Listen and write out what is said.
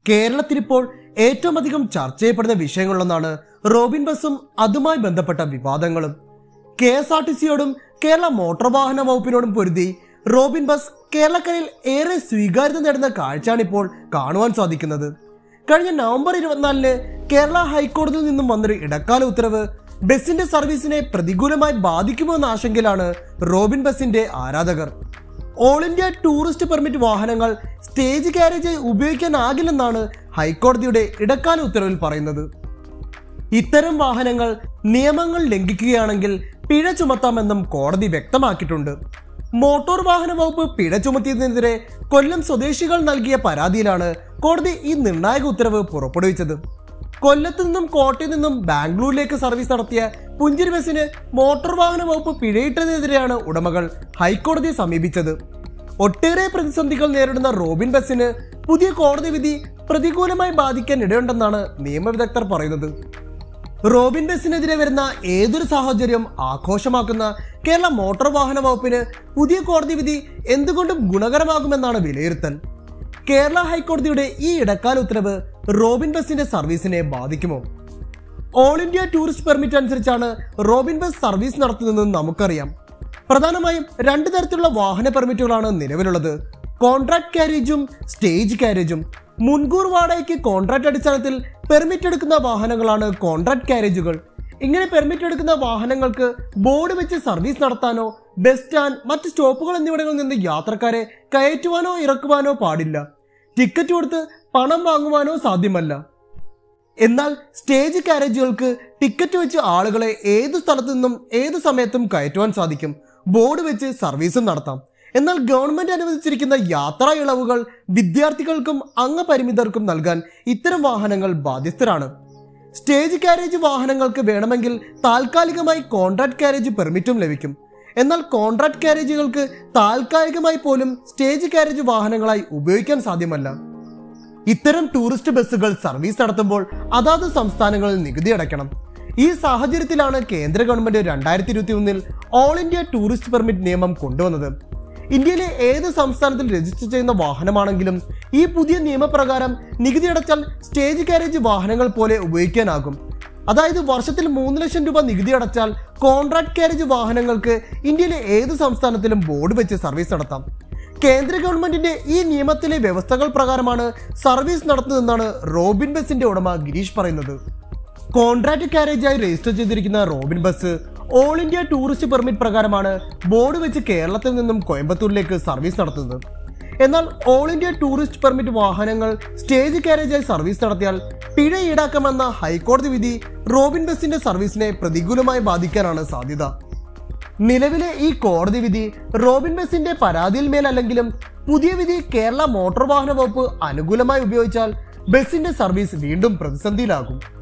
കേരളത്തിലിപ്പോൾ ഏറ്റവും അധികം ചർച്ച ചെയ്യപ്പെടുന്ന വിഷയങ്ങളിലൊന്നാണ് റോബിൻ ബസും അതുമായി ബന്ധപ്പെട്ട വിവാദങ്ങളും കെ എസ് ആർ ടി സിയോടും കേരള മോട്ടോർ വാഹന വകുപ്പിനോടും പൊരുതി റോബിൻ ബസ് കേരളക്കരയിൽ ഏറെ സ്വീകാര്യത നേടുന്ന കാഴ്ചയാണിപ്പോൾ കാണുവാൻ സാധിക്കുന്നത് കഴിഞ്ഞ നവംബർ ഇരുപത്തിനാലിന് കേരള ഹൈക്കോടതിയിൽ നിന്നും വന്നൊരു ഇടക്കാല ഉത്തരവ് ബസിന്റെ സർവീസിനെ പ്രതികൂലമായി ബാധിക്കുമോ എന്ന ആശങ്കയിലാണ് റോബിൻ ബസിന്റെ ആരാധകർ ഓൾ ഇന്ത്യ ടൂറിസ്റ്റ് പെർമിറ്റ് വാഹനങ്ങൾ സ്റ്റേജ് കാരേജായി ഉപയോഗിക്കാനാകില്ലെന്നാണ് ഹൈക്കോടതിയുടെ ഇടക്കാല ഉത്തരവിൽ പറയുന്നത് ഇത്തരം വാഹനങ്ങൾ നിയമങ്ങൾ ലംഘിക്കുകയാണെങ്കിൽ പിഴ ചുമത്താമെന്നും കോടതി വ്യക്തമാക്കിയിട്ടുണ്ട് മോട്ടോർ വാഹന വകുപ്പ് പിഴ ചുമത്തിയതിനെതിരെ കൊല്ലം സ്വദേശികൾ നൽകിയ പരാതിയിലാണ് കോടതി ഈ നിർണായക ഉത്തരവ് പുറപ്പെടുവിച്ചത് കൊല്ലത്ത് നിന്നും കോട്ടയത്ത് നിന്നും ബാംഗ്ലൂരിലേക്ക് സർവീസ് നടത്തിയ പുഞ്ചിരി ബസിന് മോട്ടോർ വാഹന വകുപ്പ് പിഴയിട്ടതിനെതിരെയാണ് ഉടമകൾ ഹൈക്കോടതിയെ സമീപിച്ചത് ഒട്ടേറെ പ്രതിസന്ധികൾ നേരിടുന്ന റോബിൻ ബസിന് പുതിയ കോടതി വിധി പ്രതികൂലമായി ബാധിക്കാൻ ഇടയുണ്ടെന്നാണ് നിയമവിദഗ്ധർ പറയുന്നത് റോബിൻ ബസിനെതിരെ വരുന്ന ഏതൊരു സാഹചര്യം ആഘോഷമാക്കുന്ന കേരള മോട്ടോർ വാഹന വകുപ്പിന് പുതിയ കോടതി വിധി എന്തുകൊണ്ടും ഗുണകരമാകുമെന്നാണ് വിലയിരുത്തൽ കേരള ഹൈക്കോടതിയുടെ ഈ ഇടക്കാല ഉത്തരവ് റോബിൻ ബസിന്റെ സർവീസിനെ ബാധിക്കുമോ ഓൾ ഇന്ത്യ ടൂറിസ്റ്റ് പെർമിറ്റ് അനുസരിച്ചാണ് റോബിൻ ബസ് സർവീസ് നടത്തുന്നതെന്ന് നമുക്കറിയാം പ്രധാനമായും രണ്ട് തരത്തിലുള്ള വാഹന പെർമിറ്റുകളാണ് നിലവിലുള്ളത് കോൺട്രാക്ട് കാരേജും സ്റ്റേജ് കാരേജും മുൻകൂർ വാടകയ്ക്ക് കോൺട്രാക്ട് അടിസ്ഥാനത്തിൽ പെർമിറ്റ് എടുക്കുന്ന വാഹനങ്ങളാണ് കോൺട്രാക്ട് കാരേജുകൾ ഇങ്ങനെ പെർമിറ്റ് എടുക്കുന്ന വാഹനങ്ങൾക്ക് ബോർഡ് വെച്ച് സർവീസ് നടത്താനോ ബസ് സ്റ്റാൻഡ് മറ്റ് സ്റ്റോപ്പുകൾ എന്നിവിടങ്ങളിൽ നിന്ന് യാത്രക്കാരെ കയറ്റുവാനോ ഇറക്കുവാനോ പാടില്ല ടിക്കറ്റ് കൊടുത്ത് പണം വാങ്ങുവാനോ സാധ്യമല്ല എന്നാൽ സ്റ്റേജ് കാരേജുകൾക്ക് ടിക്കറ്റ് വെച്ച് ആളുകളെ ഏത് സ്ഥലത്തു നിന്നും ഏത് സമയത്തും കയറ്റുവാൻ സാധിക്കും ബോർഡ് വെച്ച് സർവീസും നടത്താം എന്നാൽ ഗവൺമെന്റ് അനുവദിച്ചിരിക്കുന്ന യാത്രാ ഇളവുകൾ വിദ്യാർത്ഥികൾക്കും അംഗപരിമിതർക്കും നൽകാൻ ഇത്തരം വാഹനങ്ങൾ ബാധ്യസ്ഥരാണ് സ്റ്റേജ് കാരേജ് വാഹനങ്ങൾക്ക് വേണമെങ്കിൽ താൽക്കാലികമായി കോൺട്രാക്ട് കാരേജ് പെർമിറ്റും ലഭിക്കും എന്നാൽ കോൺട്രാക്ട് കാരേജുകൾക്ക് താൽക്കാലികമായി പോലും സ്റ്റേജ് കാരേജ് വാഹനങ്ങളായി ഉപയോഗിക്കാൻ സാധ്യമല്ല ഇത്തരം ടൂറിസ്റ്റ് ബസ്സുകൾ സർവീസ് നടത്തുമ്പോൾ അതാത് സംസ്ഥാനങ്ങളിൽ നികുതി അടയ്ക്കണം ഈ സാഹചര്യത്തിലാണ് കേന്ദ്ര ഗവൺമെന്റ് രണ്ടായിരത്തി ഇരുപത്തി ഒന്നിൽ ഓൾ ഇന്ത്യ ടൂറിസ്റ്റ് പെർമിറ്റ് നിയമം കൊണ്ടുവന്നത് ഇന്ത്യയിലെ ഏത് സംസ്ഥാനത്തിൽ രജിസ്റ്റർ ചെയ്യുന്ന വാഹനമാണെങ്കിലും ഈ പുതിയ നിയമപ്രകാരം നികുതി അടച്ചാൽ സ്റ്റേജ് കാരേജ് വാഹനങ്ങൾ പോലെ ഉപയോഗിക്കാനാകും അതായത് വർഷത്തിൽ മൂന്ന് ലക്ഷം രൂപ നികുതി അടച്ചാൽ കോൺട്രാക്ട് കാരേജ് വാഹനങ്ങൾക്ക് ഇന്ത്യയിലെ ഏത് സംസ്ഥാനത്തിലും ബോർഡ് വെച്ച് സർവീസ് നടത്താം കേന്ദ്ര ഗവൺമെന്റിന്റെ ഈ നിയമത്തിലെ വ്യവസ്ഥകൾ പ്രകാരമാണ് സർവീസ് നടത്തുന്നതെന്നാണ് റോബിൻ ബസിന്റെ ഉടമ ഗിരീഷ് പറയുന്നത് കോൺട്രാക്ട് കാരേജായി രജിസ്റ്റർ ചെയ്തിരിക്കുന്ന Robin bus all India tourist permit പ്രകാരമാണ് ബോർഡ് വെച്ച് കേരളത്തിൽ നിന്നും കോയമ്പത്തൂരിലേക്ക് സർവീസ് നടത്തുന്നത് എന്നാൽ ഓൾ ഇന്ത്യ ടൂറിസ്റ്റ് പെർമിറ്റ് വാഹനങ്ങൾ സ്റ്റേജ് കാരേജായി സർവീസ് നടത്തിയാൽ പിഴ ഈടാക്കാമെന്ന ഹൈക്കോടതി വിധി റോബിൻ ബസിന്റെ സർവീസിനെ പ്രതികൂലമായി ബാധിക്കാനാണ് സാധ്യത നിലവിലെ ഈ കോടതി വിധി റോബിൻ ബസിന്റെ പരാതിയിൽ മേലല്ലെങ്കിലും പുതിയ വിധി കേരള മോട്ടോർ വാഹന വകുപ്പ് അനുകൂലമായി ഉപയോഗിച്ചാൽ ബസിന്റെ സർവീസ് വീണ്ടും പ്രതിസന്ധിയിലാകും